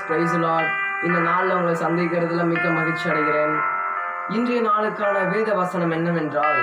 price Lord இந்த நாளில் உங்களை சந்திக்கிறதுல மிக்க மகிழ்ச்சி அடைகிறேன் இன்றைய நாளுக்கான வேத வசனம் என்னவென்றால்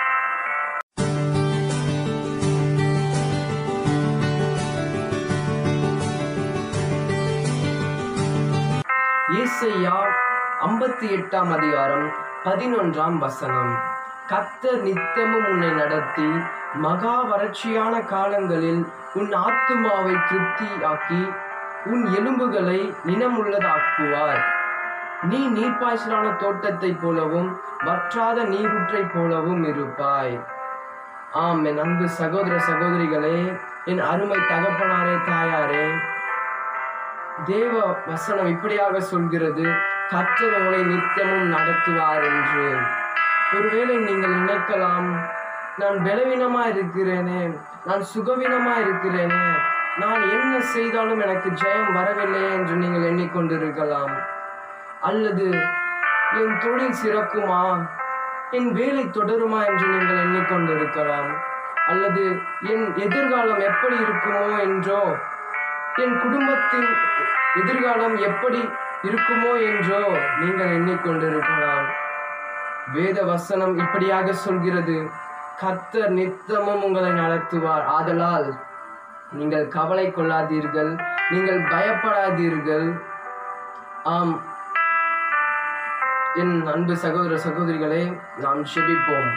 ஏசையா ஐம்பத்தி எட்டாம் அதிகாரம் பதினொன்றாம் வசனம் கத்தர் நித்தமும் உன்னை நடத்தி மகா வறட்சியான காலங்களில் உன் ஆத்துமாவை திருப்தியாக்கி உன் எலும்புகளை நினமுள்ளதாக்குவார் நீ நீர்ப்பாய்ச்சலான தோட்டத்தைப் போலவும் வற்றாத நீரூற்றைப் போலவும் இருப்பாய் ஆம் என் அன்பு சகோதர சகோதரிகளே என் அருமை தகப்பனாரே தாயாரே தேவ வசனம் இப்படியாக சொல்கிறது கர்த்தர் உங்களை நித்தியமும் நடத்துவார் என்று ஒருவேளை நீங்கள் நினைக்கலாம் நான் பலவீனமா இருக்கிறேனே நான் சுகவீனமா இருக்கிறேனே நான் என்ன செய்தாலும் எனக்கு ஜெயம் வரவில்லையே என்று நீங்கள் எண்ணிக்கொண்டிருக்கலாம் அல்லது என் தொழில் சிறக்குமா என் வேலை தொடருமா என்று நீங்கள் எண்ணிக்கொண்டிருக்கலாம் அல்லது என் எதிர்காலம் எப்படி இருக்குமோ என்றோ என் குடும்பத்தின் எதிர்காலம் எப்படி இருக்குமோ என்றோ நீங்கள் எண்ணிக்கொண்டிருக்கலாம் வேத வசனம் இப்படியாக சொல்கிறது கர்த்தர் நித்தமும் உங்களை நடத்துவார் ஆதலால் நீங்கள் கவலை கொள்ளாதீர்கள் நீங்கள் பயப்படாதீர்கள் ஆம் என் அன்பு சகோதர சகோதரிகளே நாம் செபிப்போம்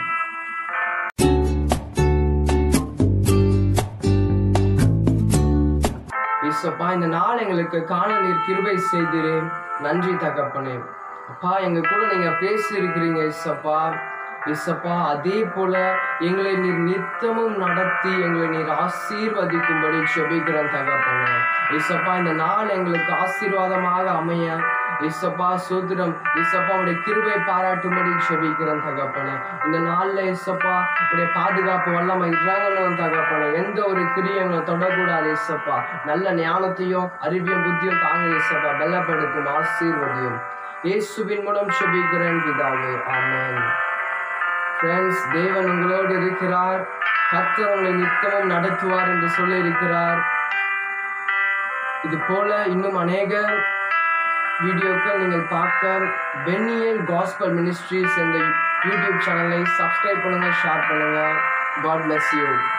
இசப்பா இந்த நாள் எங்களுக்கு காண நீர் கிருபை செய்கிறேன் நன்றி தகப்பனே அப்பா எங்க கூட நீங்க பேசி இருக்கிறீங்க இசப்பா இசப்பா அதே போல எங்களை நீர் நித்தமும் நடத்தி எங்களை நீர் ஆசீர்வதிக்கும்படி செபிக்கிறேன் தகப்பனே இசப்பா இந்த நாள் எங்களுக்கு ஆசீர்வாதமாக அமைய இசப்பா சூத்திரம் இசப்பா உடைய கிருபை பாராட்டும்படி செபிக்கிறேன் தகப்பனே இந்த நாள்ல இசப்பா உடைய பாதுகாப்பு வல்லமை இறங்கணும் தகப்பனே எந்த ஒரு கிரியங்களை தொடக்கூடாது இசப்பா நல்ல ஞானத்தையும் அறிவியும் புத்தியும் தாங்க இசப்பா பலப்படுத்தும் ஆசீர்வதியும் இயேசுவின் மூலம் செபிக்கிறேன் பிதாவே ஆமென் ஃப்ரெண்ட்ஸ் தேவன் உங்களோடு இருக்கிறார் கர்த்தர் உங்களை நித்தமும் நடத்துவார் என்று சொல்லி இருக்கிறார் இது போல இன்னும் அநேக வீடியோக்கள் நீங்கள் பார்க்க பென்னியல் காஸ்பல் மினிஸ்ட்ரிஸ் இந்த யூடியூப் சேனலை சப்ஸ்கிரைப் பண்ணுங்க ஷேர் பண்ணுங்க காட் bless யூ